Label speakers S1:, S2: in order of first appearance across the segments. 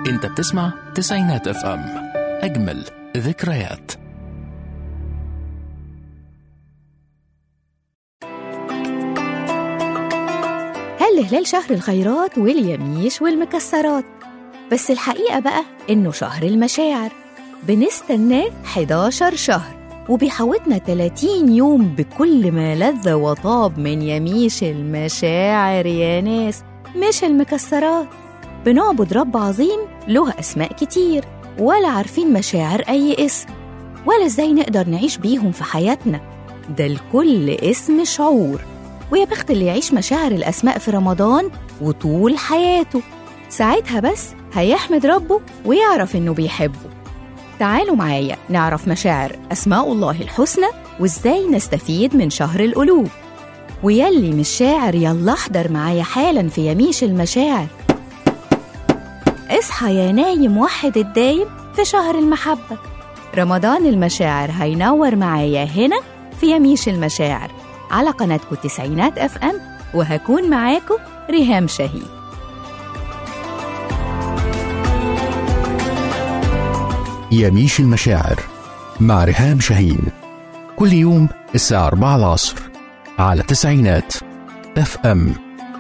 S1: انت بتسمع تسعينات اف ام اجمل ذكريات
S2: هل هلال شهر الخيرات واليميش والمكسرات بس الحقيقة بقى إنه شهر المشاعر بنستناه 11 شهر وبيحوطنا 30 يوم بكل ما لذ وطاب من يميش المشاعر يا ناس مش المكسرات بنعبد رب عظيم له أسماء كتير ولا عارفين مشاعر أي اسم ولا إزاي نقدر نعيش بيهم في حياتنا ده الكل اسم شعور ويا بخت اللي يعيش مشاعر الأسماء في رمضان وطول حياته ساعتها بس هيحمد ربه ويعرف إنه بيحبه تعالوا معايا نعرف مشاعر أسماء الله الحسنى وإزاي نستفيد من شهر القلوب ويلي مش شاعر يلا احضر معايا حالا في يميش المشاعر اصحى يا نايم وحد الدايم في شهر المحبة رمضان المشاعر هينور معايا هنا في يميش المشاعر على قناتكم تسعينات اف ام وهكون معاكم ريهام شهيد
S3: يميش المشاعر مع ريهام شاهين كل يوم الساعة 4 العصر على تسعينات اف ام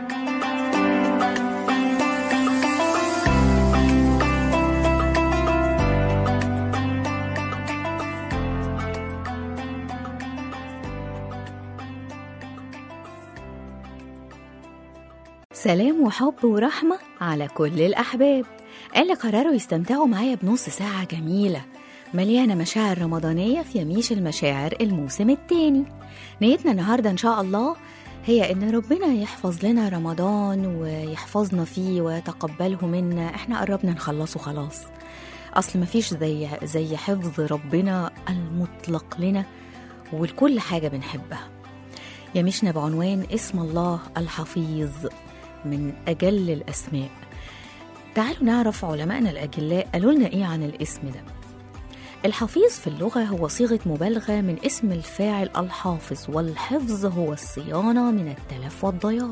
S2: سلام وحب ورحمة على كل الأحباب اللي قرروا يستمتعوا معايا بنص ساعة جميلة مليانة مشاعر رمضانية في يميش المشاعر الموسم التاني نيتنا النهاردة إن شاء الله هي إن ربنا يحفظ لنا رمضان ويحفظنا فيه ويتقبله منا إحنا قربنا نخلصه خلاص أصل مفيش زي زي حفظ ربنا المطلق لنا ولكل حاجة بنحبها يمشنا بعنوان اسم الله الحفيظ من أجل الأسماء تعالوا نعرف علمائنا الأجلاء قالوا لنا إيه عن الاسم ده الحفيظ في اللغة هو صيغة مبالغة من اسم الفاعل الحافظ والحفظ هو الصيانة من التلف والضياع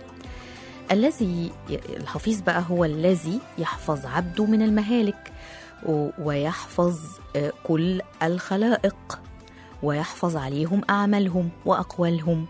S2: الذي الحفيظ بقى هو الذي يحفظ عبده من المهالك و- ويحفظ آه، كل الخلائق ويحفظ عليهم أعمالهم وأقوالهم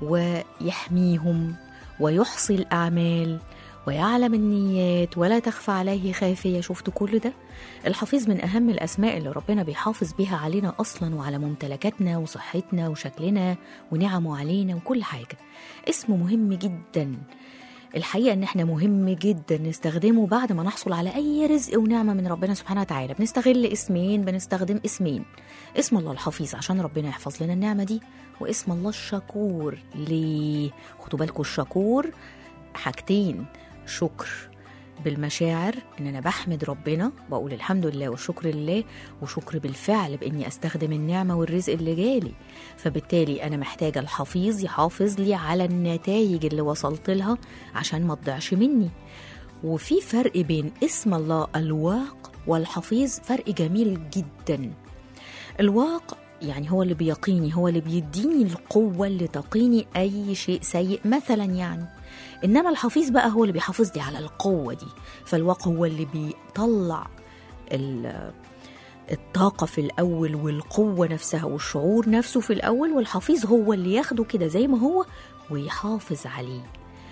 S2: ويحميهم ويحصي الأعمال ويعلم النيات ولا تخفى عليه خافية شفتوا كل ده الحفيظ من أهم الأسماء اللي ربنا بيحافظ بيها علينا أصلا وعلى ممتلكاتنا وصحتنا وشكلنا ونعمه علينا وكل حاجة اسمه مهم جدا الحقيقة إن إحنا مهم جدا نستخدمه بعد ما نحصل على أي رزق ونعمة من ربنا سبحانه وتعالى بنستغل اسمين بنستخدم اسمين اسم الله الحفيظ عشان ربنا يحفظ لنا النعمة دي واسم الله الشكور ليه خدوا بالكم الشكور حاجتين شكر بالمشاعر ان انا بحمد ربنا بقول الحمد لله والشكر لله وشكر بالفعل باني استخدم النعمه والرزق اللي جالي فبالتالي انا محتاجه الحفيظ يحافظ لي على النتائج اللي وصلت لها عشان ما تضيعش مني وفي فرق بين اسم الله الواق والحفيظ فرق جميل جدا الواق يعني هو اللي بيقيني هو اللي بيديني القوة اللي تقيني أي شيء سيء مثلا يعني إنما الحفيظ بقى هو اللي بيحافظ لي على القوة دي فالواق هو اللي بيطلع ال- الطاقة في الأول والقوة نفسها والشعور نفسه في الأول والحفيظ هو اللي ياخده كده زي ما هو ويحافظ عليه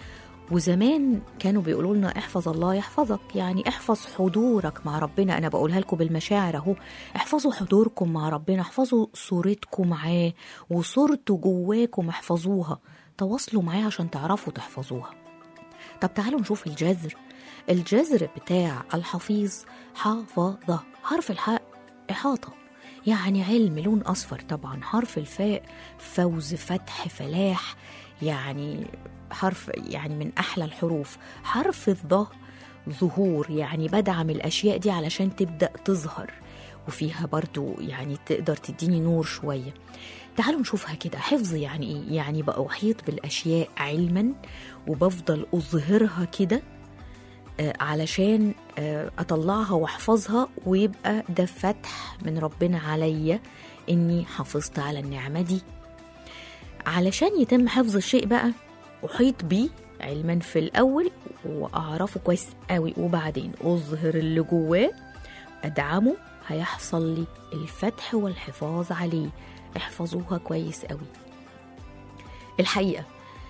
S2: وزمان كانوا بيقولوا لنا احفظ الله يحفظك يعني احفظ حضورك مع ربنا انا بقولها لكم بالمشاعر اهو احفظوا حضوركم مع ربنا احفظوا صورتكم معاه وصورته جواكم احفظوها تواصلوا معاه عشان تعرفوا تحفظوها طب تعالوا نشوف الجذر الجذر بتاع الحفيظ حافظة حرف الحاء إحاطة يعني علم لون أصفر طبعا حرف الفاء فوز فتح فلاح يعني حرف يعني من أحلى الحروف حرف الظه ظهور يعني بدعم الأشياء دي علشان تبدأ تظهر وفيها برضو يعني تقدر تديني نور شوية تعالوا نشوفها كده حفظ يعني ايه يعني بأحيط بالأشياء علما وبفضل أظهرها كده آه، علشان آه، أطلعها وأحفظها ويبقى ده فتح من ربنا عليا إني حافظت على النعمة دي علشان يتم حفظ الشيء بقى أحيط بيه علما في الأول واعرفه كويس قوي وبعدين اظهر اللي جواه ادعمه هيحصل لي الفتح والحفاظ عليه احفظوها كويس قوي الحقيقه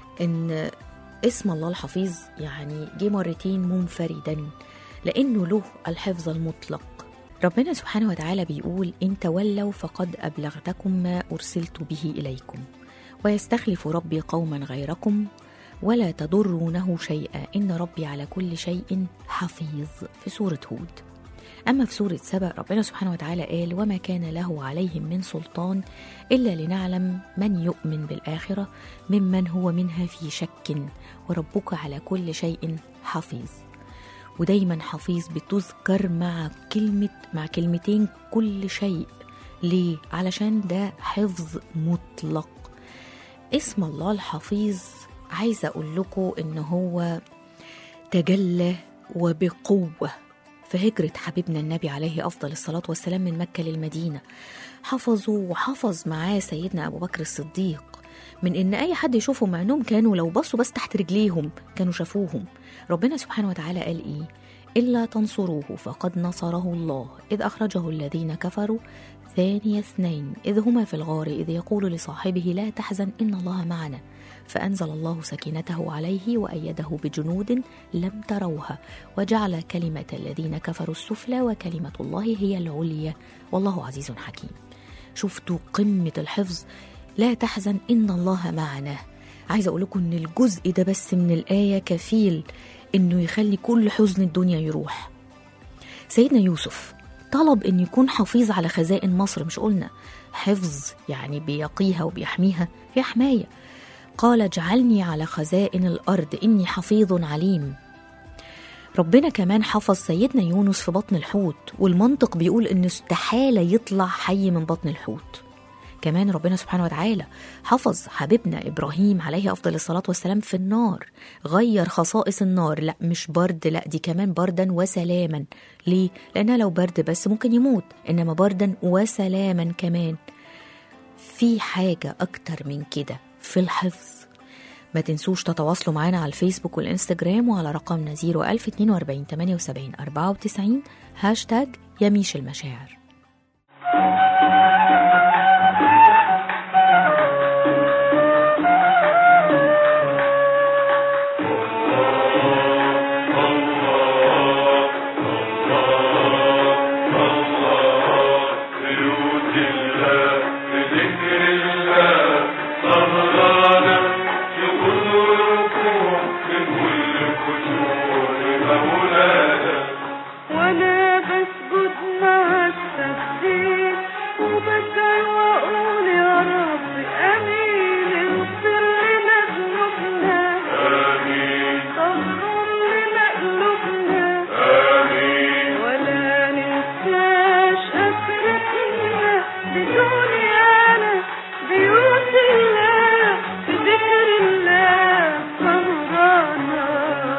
S2: ان اسم الله الحفيظ يعني جه مرتين منفردا لانه له الحفظ المطلق ربنا سبحانه وتعالى بيقول ان تولوا فقد ابلغتكم ما ارسلت به اليكم ويستخلف ربي قوما غيركم ولا تضرونه شيئا ان ربي على كل شيء حفيظ في سوره هود أما في سورة سبأ ربنا سبحانه وتعالى قال وما كان له عليهم من سلطان إلا لنعلم من يؤمن بالآخرة ممن هو منها في شك وربك على كل شيء حفيظ ودايما حفيظ بتذكر مع كلمة مع كلمتين كل شيء ليه؟ علشان ده حفظ مطلق اسم الله الحفيظ عايزة أقول لكم إن هو تجلى وبقوة في هجرة حبيبنا النبي عليه أفضل الصلاة والسلام من مكة للمدينة حفظوا وحفظ معاه سيدنا أبو بكر الصديق من إن أي حد يشوفهم مع إنهم كانوا لو بصوا بس تحت رجليهم كانوا شافوهم ربنا سبحانه وتعالى قال إيه إلا تنصروه فقد نصره الله إذ أخرجه الذين كفروا ثاني اثنين إذ هما في الغار إذ يقول لصاحبه لا تحزن إن الله معنا فأنزل الله سكينته عليه وأيده بجنود لم تروها وجعل كلمة الذين كفروا السفلى وكلمة الله هي العليا والله عزيز حكيم شفتوا قمة الحفظ لا تحزن إن الله معنا عايزة أقول لكم إن الجزء ده بس من الآية كفيل إنه يخلي كل حزن الدنيا يروح سيدنا يوسف طلب إن يكون حفيظ على خزائن مصر مش قلنا حفظ يعني بيقيها وبيحميها هي حماية قال اجعلني على خزائن الأرض إني حفيظ عليم ربنا كمان حفظ سيدنا يونس في بطن الحوت والمنطق بيقول إن استحالة يطلع حي من بطن الحوت كمان ربنا سبحانه وتعالى حفظ حبيبنا إبراهيم عليه أفضل الصلاة والسلام في النار غير خصائص النار لا مش برد لا دي كمان بردا وسلاما ليه؟ لأنها لو برد بس ممكن يموت إنما بردا وسلاما كمان في حاجة أكتر من كده في الحفظ ما تنسوش تتواصلوا معنا على الفيسبوك والإنستجرام وعلى رقمنا 01042 78 94 هاشتاج يميش المشاعر
S4: بيوت الله بذكر الله صهرانا في كل ركوع من كل خشوع مولانا
S5: وانا بسجد مع التسبيح وبكى واقول يا رب امين اغفر لنا ذنوبنا
S4: آمين
S5: طهر لنا قلوبنا
S4: آمين
S5: ولا ننساش اخرتنا بدنيانا بيوت الله بذكر الله سهرانا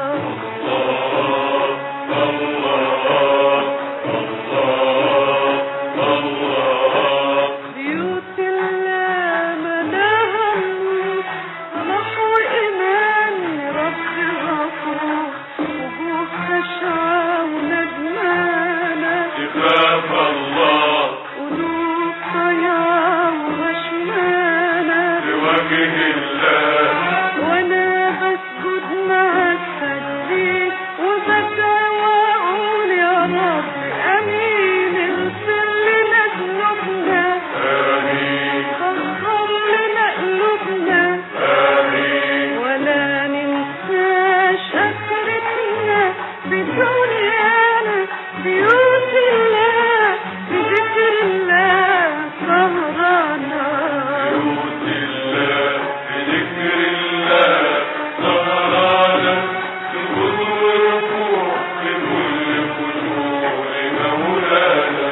S5: بيوت الله ملاها النور صلاح وإيمان رب غفور وجوه خشعة وندمانة
S4: خاف الله
S5: قلوب ضياع وغشمانة
S4: بوجه الله
S5: وانا بسجد مع التسبيح وبكى واقول يا رب امين اغفر لنا ذنوبنا
S4: آمين
S5: طهر لنا قلوبنا
S4: آمين
S5: ولا ننساش اخرتنا بدنيانا بيوت الله بذكر الله سهرانا
S4: بيوت الله بذكر الله سهرانا في كل ركوع في كل خشوع مولانا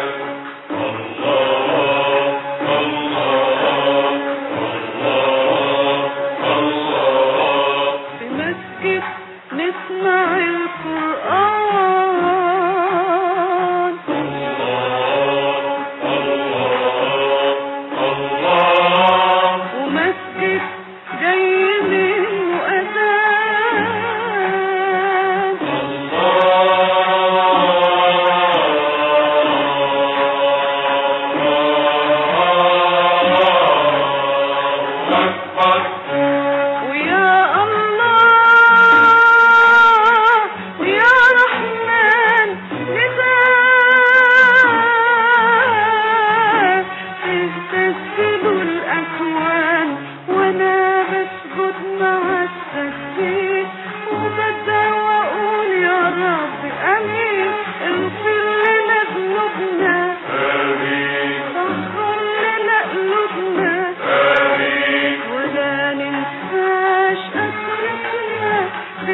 S4: الله الله الله الله
S5: في مسجد نسمع القرآن ومسجد جاي منه أذان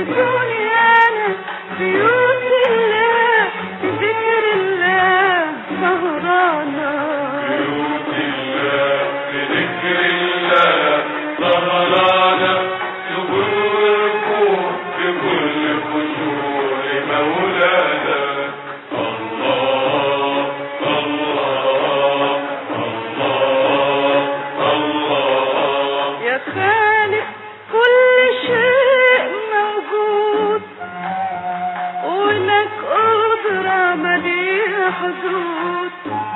S5: بدنيانا بيوت الله بذكر الله سهرانا
S4: بيوت الله بذكر الله سهرانا سجود وركوع بكل خشوع لمولانا الله الله الله الله
S5: يا خالق كل شيء موجود ولك قدرة مليئة حدود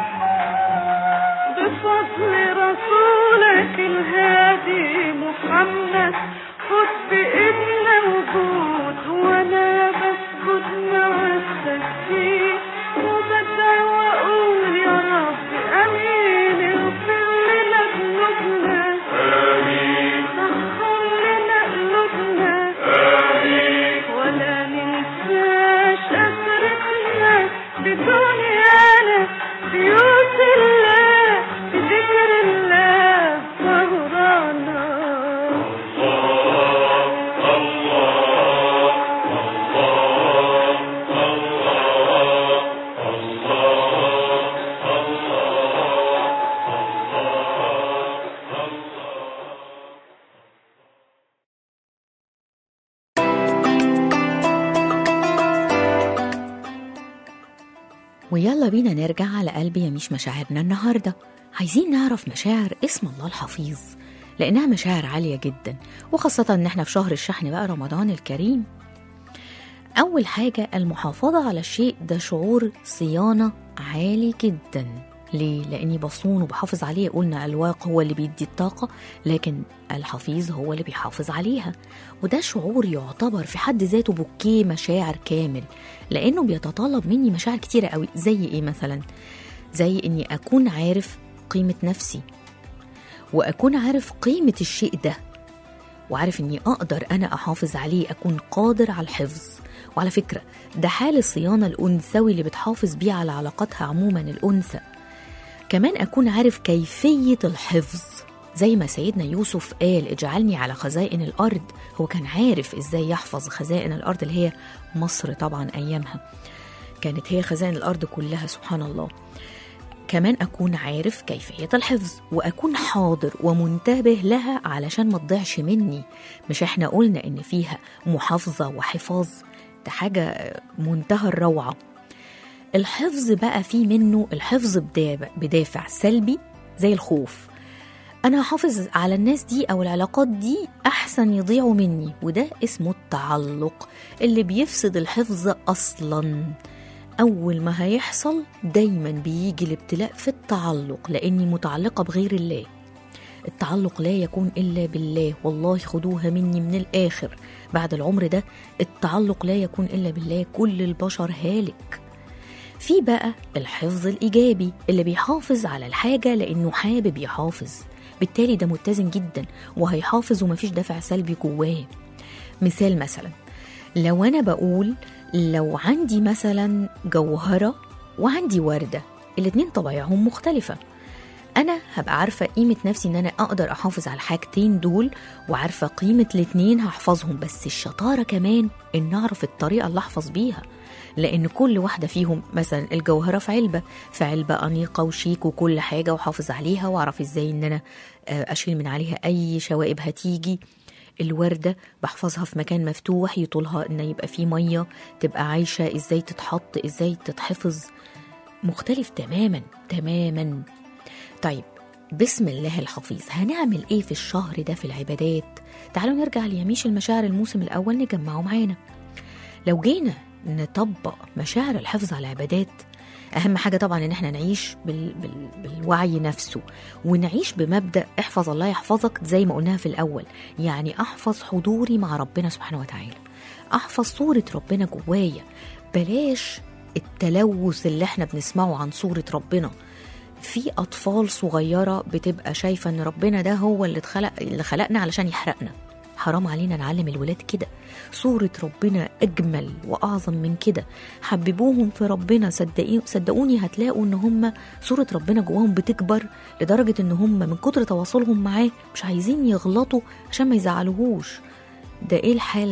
S5: بفضل رسولك الهادي محمد خد بإذن وجود وانا بسجد مع التسبيح وبدعي واقول يا رب امين اغفر لنا ذنوبنا
S4: آمين
S5: سخر لنا قلوبنا
S4: آمين
S5: ولا ننساش أسرتنا بدنيانا بيوت الله بذكر الله سهرانا
S4: الله الله الله الله
S2: ويلا بينا نرجع على قلب يميش مشاعرنا النهاردة عايزين نعرف مشاعر اسم الله الحفيظ لأنها مشاعر عالية جدا وخاصة إن احنا في شهر الشحن بقى رمضان الكريم أول حاجة المحافظة على الشيء ده شعور صيانة عالي جدا ليه؟ لأني بصون وبحافظ عليه قلنا الواق هو اللي بيدي الطاقة لكن الحفيظ هو اللي بيحافظ عليها وده شعور يعتبر في حد ذاته بوكيه مشاعر كامل لأنه بيتطلب مني مشاعر كتيرة قوي زي إيه مثلا؟ زي إني أكون عارف قيمة نفسي وأكون عارف قيمة الشيء ده وعارف اني اقدر انا احافظ عليه اكون قادر على الحفظ وعلى فكره ده حال الصيانه الانثوي اللي بتحافظ بيه على علاقاتها عموما الانثى كمان اكون عارف كيفيه الحفظ زي ما سيدنا يوسف قال اجعلني على خزائن الارض هو كان عارف ازاي يحفظ خزائن الارض اللي هي مصر طبعا ايامها كانت هي خزائن الارض كلها سبحان الله كمان أكون عارف كيفية الحفظ وأكون حاضر ومنتبه لها علشان ما تضيعش مني مش احنا قلنا إن فيها محافظة وحفاظ ده حاجة منتهى الروعة الحفظ بقى فيه منه الحفظ بدافع, بدافع سلبي زي الخوف أنا هحافظ على الناس دي أو العلاقات دي أحسن يضيعوا مني وده اسمه التعلق اللي بيفسد الحفظ أصلاً أول ما هيحصل دايما بيجي الابتلاء في التعلق لأني متعلقة بغير الله التعلق لا يكون إلا بالله والله خدوها مني من الآخر بعد العمر ده التعلق لا يكون إلا بالله كل البشر هالك في بقى الحفظ الإيجابي اللي بيحافظ على الحاجة لأنه حابب يحافظ بالتالي ده متزن جدا وهيحافظ ومفيش دافع سلبي جواه مثال مثلا لو أنا بقول لو عندي مثلا جوهرة وعندي وردة الاتنين طبيعهم مختلفة أنا هبقى عارفة قيمة نفسي إن أنا أقدر أحافظ على الحاجتين دول وعارفة قيمة الاتنين هحفظهم بس الشطارة كمان إن أعرف الطريقة اللي أحفظ بيها لأن كل واحدة فيهم مثلا الجوهرة في علبة في علبة أنيقة وشيك وكل حاجة وحافظ عليها وأعرف إزاي إن أنا أشيل من عليها أي شوائب هتيجي الوردة بحفظها في مكان مفتوح يطولها إن يبقى فيه مية تبقى عايشة إزاي تتحط إزاي تتحفظ مختلف تماما تماما طيب بسم الله الحفيظ هنعمل ايه في الشهر ده في العبادات تعالوا نرجع ليميش المشاعر الموسم الاول نجمعه معانا لو جينا نطبق مشاعر الحفظ على العبادات اهم حاجه طبعا ان احنا نعيش بال... بال... بالوعي نفسه ونعيش بمبدا احفظ الله يحفظك زي ما قلناها في الاول يعني احفظ حضوري مع ربنا سبحانه وتعالى احفظ صوره ربنا جوايا بلاش التلوث اللي احنا بنسمعه عن صوره ربنا في اطفال صغيره بتبقى شايفه ان ربنا ده هو اللي اتخلق اللي خلقنا علشان يحرقنا حرام علينا نعلم الولاد كده صورة ربنا أجمل وأعظم من كده حببوهم في ربنا صدقين صدقوني هتلاقوا إن هم صورة ربنا جواهم بتكبر لدرجة إن هم من كتر تواصلهم معاه مش عايزين يغلطوا عشان ما يزعلوهوش ده إيه الحال ده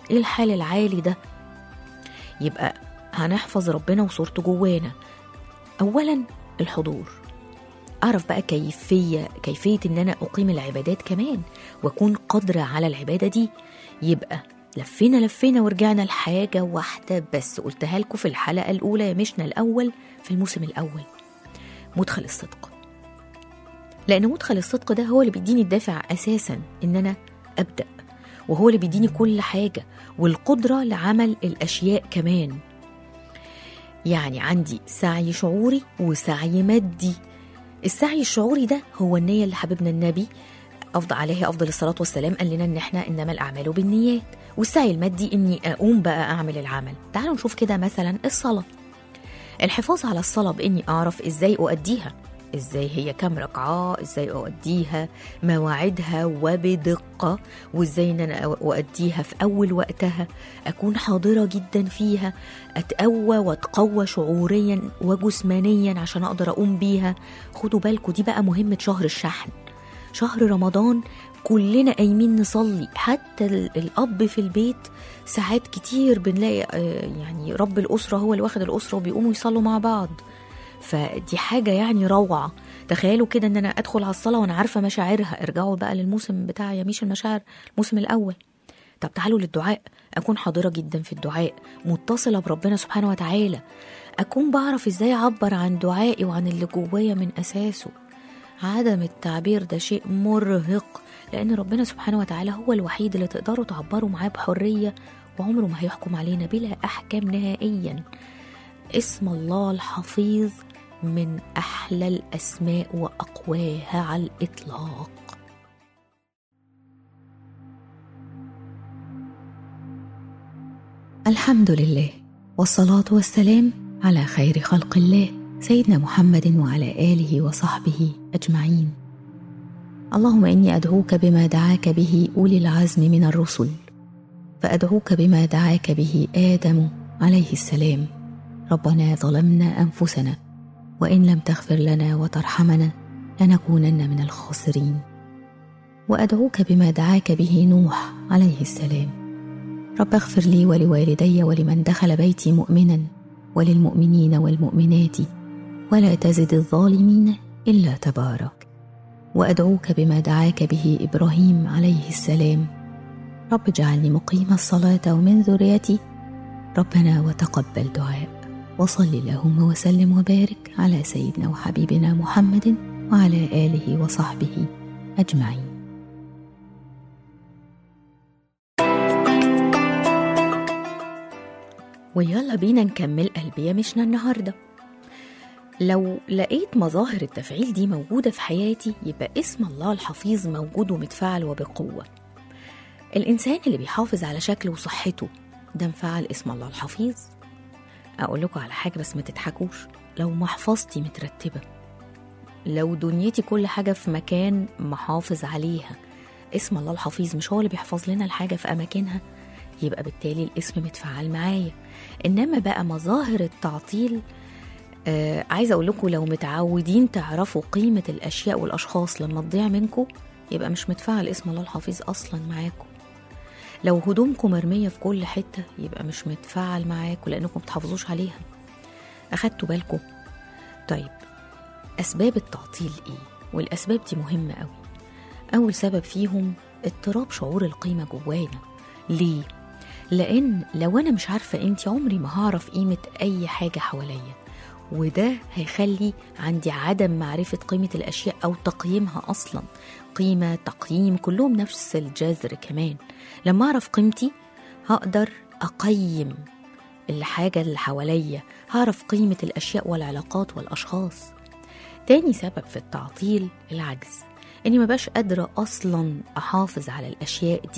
S2: ايه الحال العالي ده يبقى هنحفظ ربنا وصورته جوانا اولا الحضور اعرف بقى كيفيه كيفيه ان انا اقيم العبادات كمان واكون قادره على العباده دي يبقى لفينا لفينا ورجعنا لحاجه واحده بس قلتها لكم في الحلقه الاولى يا مشنا الاول في الموسم الاول مدخل الصدق لان مدخل الصدق ده هو اللي بيديني الدافع اساسا ان انا ابدا وهو اللي بيديني كل حاجه والقدره لعمل الاشياء كمان يعني عندي سعي شعوري وسعي مادي السعي الشعوري ده هو النية اللي حبيبنا النبي أفضل عليه أفضل الصلاة والسلام قال لنا إن إحنا إنما الأعمال بالنيات والسعي المادي إني أقوم بقى أعمل العمل تعالوا نشوف كده مثلا الصلاة الحفاظ على الصلاة بإني أعرف إزاي أؤديها إزاي هي كام ركعة إزاي أؤديها مواعيدها وبدقة وإزاي إن أنا أؤديها في أول وقتها أكون حاضرة جدا فيها أتقوى وأتقوى شعوريا وجسمانيا عشان أقدر أقوم بيها خدوا بالكم دي بقى مهمة شهر الشحن شهر رمضان كلنا قايمين نصلي حتى ال- الأب في البيت ساعات كتير بنلاقي آه، يعني رب الأسرة هو اللي واخد الأسرة وبيقوموا يصلوا مع بعض فدي حاجة يعني روعة تخيلوا كده ان انا ادخل على الصلاة وانا عارفة مشاعرها ارجعوا بقى للموسم بتاع يميش المشاعر الموسم الاول طب تعالوا للدعاء اكون حاضرة جدا في الدعاء متصلة بربنا سبحانه وتعالى اكون بعرف ازاي اعبر عن دعائي وعن اللي جوايا من اساسه عدم التعبير ده شيء مرهق لان ربنا سبحانه وتعالى هو الوحيد اللي تقدروا تعبروا معاه بحرية وعمره ما هيحكم علينا بلا احكام نهائيا اسم الله الحفيظ من احلى الاسماء واقواها على الاطلاق الحمد لله والصلاه والسلام على خير خلق الله سيدنا محمد وعلى اله وصحبه اجمعين اللهم اني ادعوك بما دعاك به اولي العزم من الرسل فادعوك بما دعاك به ادم عليه السلام ربنا ظلمنا انفسنا وان لم تغفر لنا وترحمنا لنكونن من الخاسرين وادعوك بما دعاك به نوح عليه السلام رب اغفر لي ولوالدي ولمن دخل بيتي مؤمنا وللمؤمنين والمؤمنات ولا تزد الظالمين الا تبارك وادعوك بما دعاك به ابراهيم عليه السلام رب اجعلني مقيم الصلاه ومن ذريتي ربنا وتقبل دعاء وصل اللهم وسلم وبارك على سيدنا وحبيبنا محمد وعلى اله وصحبه اجمعين ويلا بينا نكمل قلبي مشنا النهارده لو لقيت مظاهر التفعيل دي موجودة في حياتي يبقى اسم الله الحفيظ موجود ومتفعل وبقوة الإنسان اللي بيحافظ على شكله وصحته ده مفعل اسم الله الحفيظ أقول لكم على حاجة بس ما تضحكوش لو محفظتي مترتبة لو دنيتي كل حاجة في مكان محافظ عليها اسم الله الحفيظ مش هو اللي بيحفظ لنا الحاجة في أماكنها يبقى بالتالي الاسم متفعل معايا إنما بقى مظاهر التعطيل آه عايزة أقول لكم لو متعودين تعرفوا قيمة الأشياء والأشخاص لما تضيع منكم يبقى مش متفعل اسم الله الحفيظ أصلا معاكم لو هدومكم مرمية في كل حتة يبقى مش متفعل معاكم لأنكم بتحافظوش عليها أخدتوا بالكم طيب أسباب التعطيل إيه والأسباب دي مهمة أوي أول سبب فيهم اضطراب شعور القيمة جوانا ليه؟ لأن لو أنا مش عارفة قيمتي عمري ما هعرف قيمة أي حاجة حواليا وده هيخلي عندي عدم معرفة قيمة الأشياء أو تقييمها أصلا قيمة تقييم كلهم نفس الجذر كمان لما أعرف قيمتي هقدر أقيم الحاجة اللي حواليا هعرف قيمة الأشياء والعلاقات والأشخاص تاني سبب في التعطيل العجز إني مبقاش قادرة أصلا أحافظ على الأشياء دي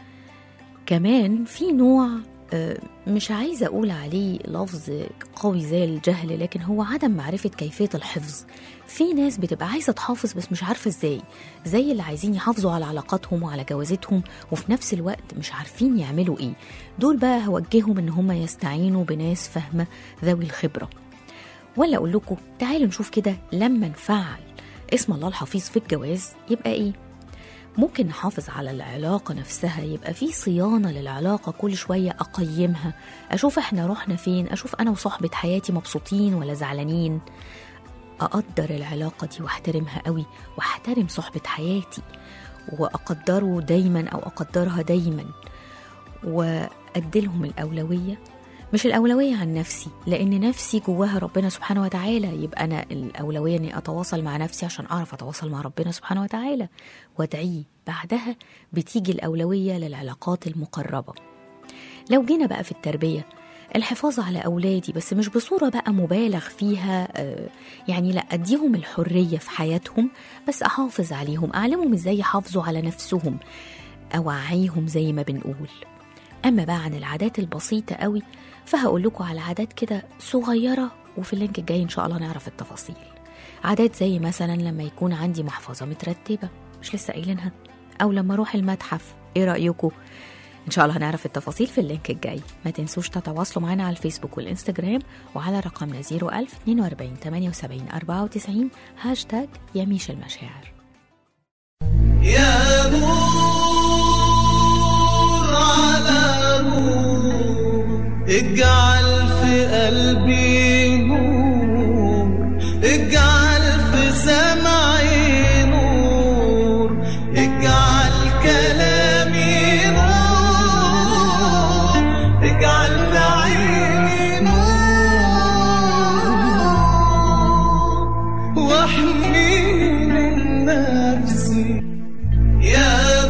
S2: كمان في نوع آه، مش عايزة أقول عليه لفظ قوي زي الجهل لكن هو عدم معرفة كيفية الحفظ في ناس بتبقى عايزة تحافظ بس مش عارفة ازاي زي اللي عايزين يحافظوا على علاقاتهم وعلى جوازتهم وفي نفس الوقت مش عارفين يعملوا ايه دول بقى هوجههم ان هم يستعينوا بناس فاهمة ذوي الخبرة ولا اقول لكم تعالوا نشوف كده لما نفعل اسم الله الحفيظ في الجواز يبقى ايه ممكن نحافظ على العلاقة نفسها يبقى في صيانة للعلاقة كل شوية أقيمها أشوف إحنا رحنا فين أشوف أنا وصحبة حياتي مبسوطين ولا زعلانين أقدر العلاقة دي واحترمها قوي واحترم صحبة حياتي وأقدره دايما أو أقدرها دايما وأديلهم الأولوية مش الأولوية عن نفسي لأن نفسي جواها ربنا سبحانه وتعالى يبقى أنا الأولوية إني أتواصل مع نفسي عشان أعرف أتواصل مع ربنا سبحانه وتعالى وأدعيه بعدها بتيجي الأولوية للعلاقات المقربة لو جينا بقى في التربية الحفاظ على أولادي بس مش بصورة بقى مبالغ فيها آه، يعني لا أديهم الحرية في حياتهم بس أحافظ عليهم أعلمهم إزاي يحافظوا على نفسهم أوعيهم زي ما بنقول أما بقى عن العادات البسيطة قوي فهقول لكم على عادات كده صغيرة وفي اللينك الجاي إن شاء الله نعرف التفاصيل عادات زي مثلا لما يكون عندي محفظة مترتبة مش لسه قايلينها أو لما أروح المتحف إيه رأيكم؟ إن شاء الله هنعرف التفاصيل في اللينك الجاي ما تنسوش تتواصلوا معنا على الفيسبوك والإنستجرام وعلى رقمنا 01000 42 78 94 هاشتاج يميش المشاعر
S6: يا نور على نور اجعل في قلبي نور اجعل في سمعي نور اجعل كلامي نور اجعل في عيني نور واحمي من نفسي يا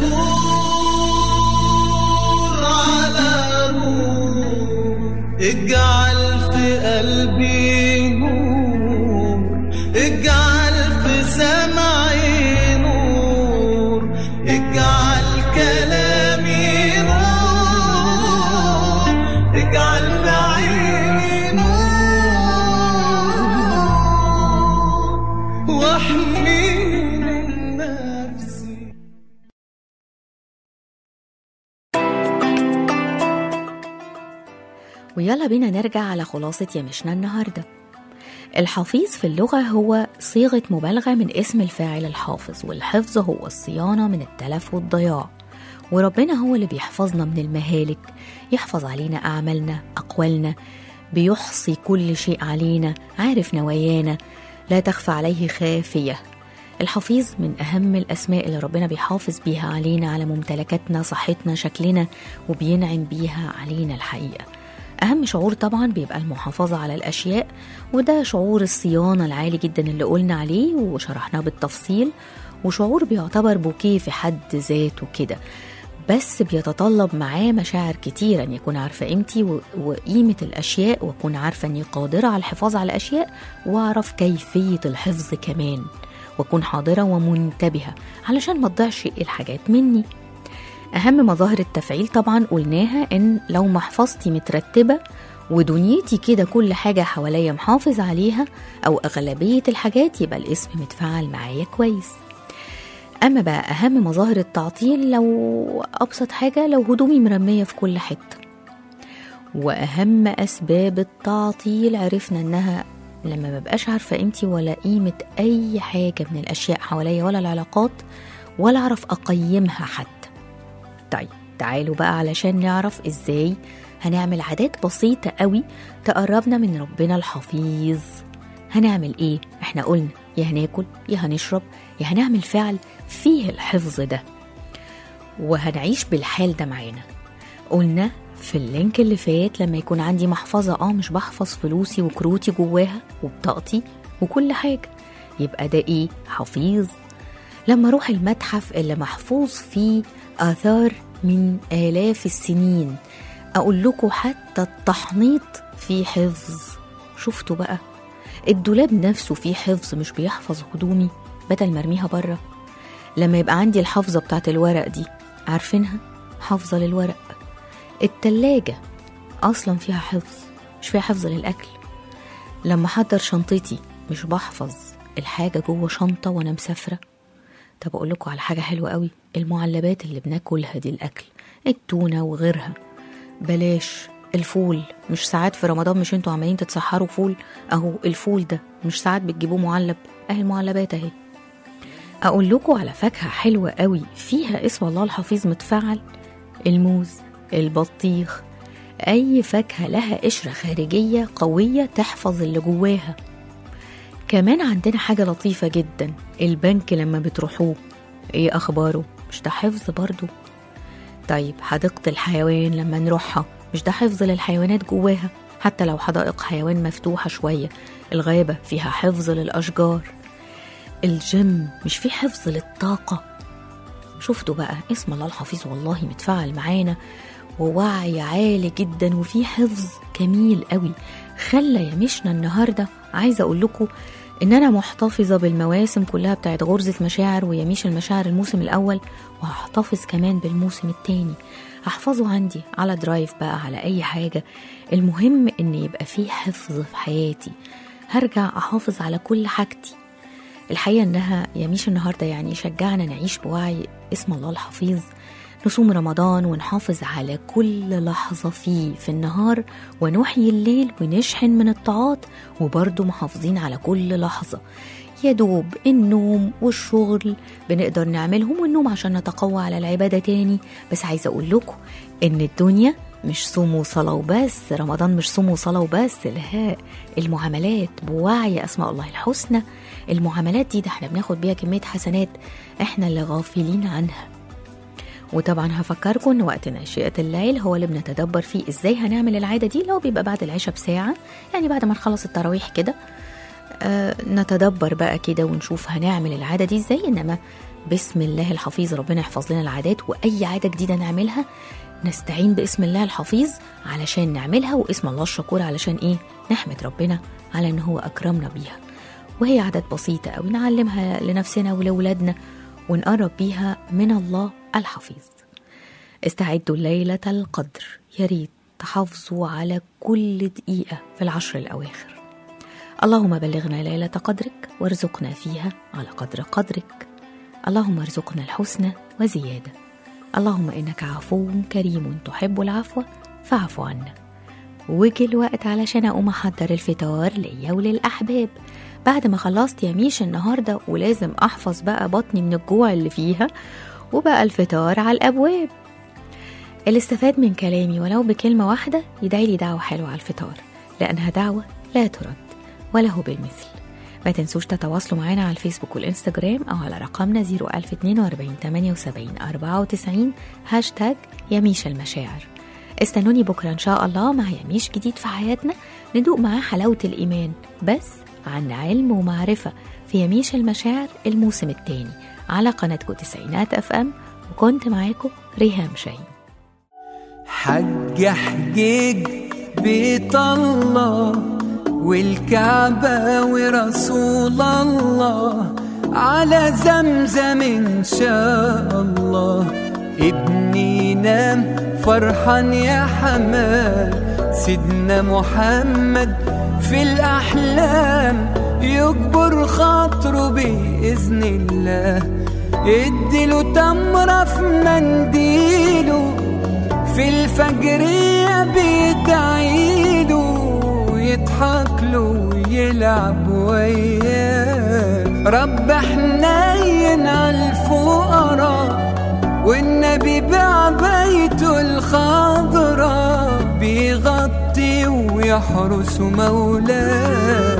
S6: نور على نور اجعل في قلبي نور اجعل في سمعي نور اجعل كلامي نور اجعل في عيني نور واحمي من نفسي
S2: ويلا بينا نرجع على خلاصة يمشنا النهاردة الحفيظ في اللغة هو صيغة مبالغة من اسم الفاعل الحافظ والحفظ هو الصيانة من التلف والضياع وربنا هو اللي بيحفظنا من المهالك يحفظ علينا أعمالنا أقوالنا بيحصي كل شيء علينا عارف نوايانا لا تخفى عليه خافية الحفيظ من أهم الأسماء اللي ربنا بيحافظ بيها علينا على ممتلكاتنا صحتنا شكلنا وبينعم بيها علينا الحقيقة أهم شعور طبعا بيبقى المحافظة على الأشياء وده شعور الصيانة العالي جدا اللي قلنا عليه وشرحناه بالتفصيل وشعور بيعتبر بوكيه في حد ذاته كده بس بيتطلب معاه مشاعر كتير ان يكون عارفه قيمتي و- وقيمه الاشياء واكون عارفه اني قادره على الحفاظ على الاشياء واعرف كيفيه الحفظ كمان واكون حاضره ومنتبهه علشان ما تضيعش الحاجات مني أهم مظاهر التفعيل طبعا قلناها إن لو محفظتي مترتبة ودنيتي كده كل حاجة حواليا محافظ عليها أو أغلبية الحاجات يبقى الاسم متفاعل معايا كويس أما بقى أهم مظاهر التعطيل لو أبسط حاجة لو هدومي مرمية في كل حتة وأهم أسباب التعطيل عرفنا إنها لما مبقاش عارفة قيمتي ولا قيمة أي حاجة من الأشياء حواليا ولا العلاقات ولا أعرف أقيمها حتى طيب تعالوا بقى علشان نعرف ازاي هنعمل عادات بسيطة قوي تقربنا من ربنا الحفيظ هنعمل ايه؟ احنا قلنا يا هناكل يا هنشرب يا هنعمل فعل فيه الحفظ ده وهنعيش بالحال ده معانا قلنا في اللينك اللي فات لما يكون عندي محفظة اه مش بحفظ فلوسي وكروتي جواها وبطاقتي وكل حاجة يبقى ده ايه؟ حفيظ لما اروح المتحف اللي محفوظ فيه آثار من آلاف السنين أقول لكم حتى التحنيط فيه حفظ شفتوا بقى الدولاب نفسه فيه حفظ مش بيحفظ هدومي بدل ما ارميها بره لما يبقى عندي الحافظة بتاعت الورق دي عارفينها حافظة للورق التلاجة أصلا فيها حفظ مش فيها حفظ للأكل لما أحضر شنطتي مش بحفظ الحاجة جوه شنطة وأنا مسافرة طب أقول لكم على حاجة حلوة قوي المعلبات اللي بناكلها دي الأكل التونة وغيرها بلاش الفول مش ساعات في رمضان مش انتوا عمالين تتسحروا فول اهو الفول ده مش ساعات بتجيبوه معلب اهي المعلبات اهي أقول لكم على فاكهة حلوة قوي فيها اسم الله الحفيظ متفعل الموز البطيخ أي فاكهة لها قشرة خارجية قوية تحفظ اللي جواها كمان عندنا حاجة لطيفة جدا البنك لما بتروحوه ايه أخباره مش ده حفظ برضو طيب حديقة الحيوان لما نروحها مش ده حفظ للحيوانات جواها حتى لو حدائق حيوان مفتوحة شوية الغابة فيها حفظ للأشجار الجيم مش فيه حفظ للطاقة شفتوا بقى اسم الله الحفيظ والله متفاعل معانا ووعي عالي جدا وفيه حفظ جميل قوي خلى يمشنا النهارده عايزه اقول لكم ان انا محتفظه بالمواسم كلها بتاعت غرزه مشاعر ويميش المشاعر الموسم الاول وهحتفظ كمان بالموسم التاني هحفظه عندي على درايف بقى على اي حاجه المهم ان يبقى فيه حفظ في حياتي هرجع احافظ على كل حاجتي الحقيقه انها يميش النهارده يعني شجعنا نعيش بوعي اسم الله الحفيظ نصوم رمضان ونحافظ على كل لحظة فيه في النهار ونحيي الليل ونشحن من الطاعات وبرضه محافظين على كل لحظة يا دوب النوم والشغل بنقدر نعملهم والنوم عشان نتقوى على العبادة تاني بس عايزة أقول لكم إن الدنيا مش صوم وصلاة وبس رمضان مش صوم وصلاة وبس لا المعاملات بوعي أسماء الله الحسنى المعاملات دي ده احنا بناخد بيها كمية حسنات احنا اللي غافلين عنها وطبعا هفكركم ان وقت ناشئة الليل هو اللي بنتدبر فيه ازاي هنعمل العادة دي لو بيبقى بعد العشاء بساعة يعني بعد ما نخلص التراويح كده آه نتدبر بقى كده ونشوف هنعمل العادة دي ازاي انما بسم الله الحفيظ ربنا يحفظ لنا العادات واي عادة جديدة نعملها نستعين باسم الله الحفيظ علشان نعملها واسم الله الشكور علشان ايه نحمد ربنا على ان هو اكرمنا بيها وهي عادات بسيطة أوي نعلمها لنفسنا ولأولادنا ونقرب بيها من الله الحفيظ استعدوا ليلة القدر يا ريت تحافظوا على كل دقيقة في العشر الأواخر اللهم بلغنا ليلة قدرك وارزقنا فيها على قدر قدرك اللهم ارزقنا الحسنى وزيادة اللهم إنك عفو كريم تحب العفو فاعف عنا وجه الوقت علشان أقوم أحضر الفطار ليا وللأحباب بعد ما خلصت يميش النهاردة ولازم أحفظ بقى بطني من الجوع اللي فيها وبقى الفطار على الأبواب اللي استفاد من كلامي ولو بكلمة واحدة يدعي لي دعوة حلوة على الفطار لأنها دعوة لا ترد وله بالمثل ما تنسوش تتواصلوا معنا على الفيسبوك والإنستجرام أو على رقمنا 01042 78 94 هاشتاج يميش المشاعر استنوني بكرة إن شاء الله مع يميش جديد في حياتنا ندوق معاه حلاوة الإيمان بس عن علم ومعرفة في يميش المشاعر الموسم الثاني على قناتكم تسعينات اف ام وكنت معاكم ريهام شاهين
S6: حج حجيج بيت الله والكعبة ورسول الله على زمزم إن شاء الله ابني نام فرحان يا حمال سيدنا محمد في الأحلام يكبر خاطره بإذن الله اديله تمرة في منديله في الفجرية بيدعيله يضحك له ويلعب وياه رب حنين على الفقراء والنبي بعبيته الخضراء بيغطي ويحرس مولاه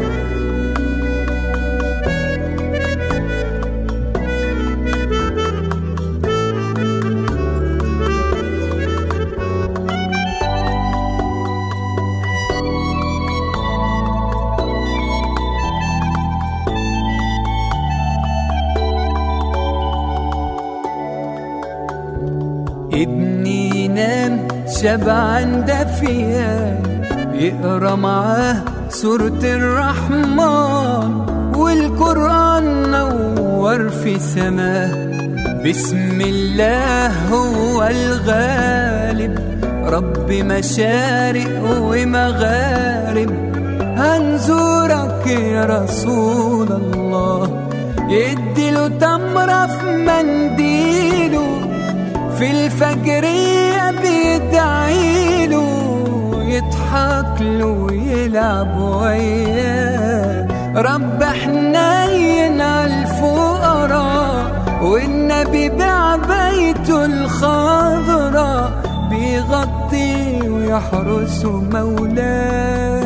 S6: ابني ينام شبعان دافيا يقرا معاه سورة الرحمن والقرآن نور في سماه بسم الله هو الغالب رب مشارق ومغارب هنزورك يا رسول الله يديله تمرة في منديله في الفجرية بيدعيله يضحك له ويلعب وياه رب حنين على الفقراء بيبيع بيته الخضرا بيغطي ويحرسه مولاه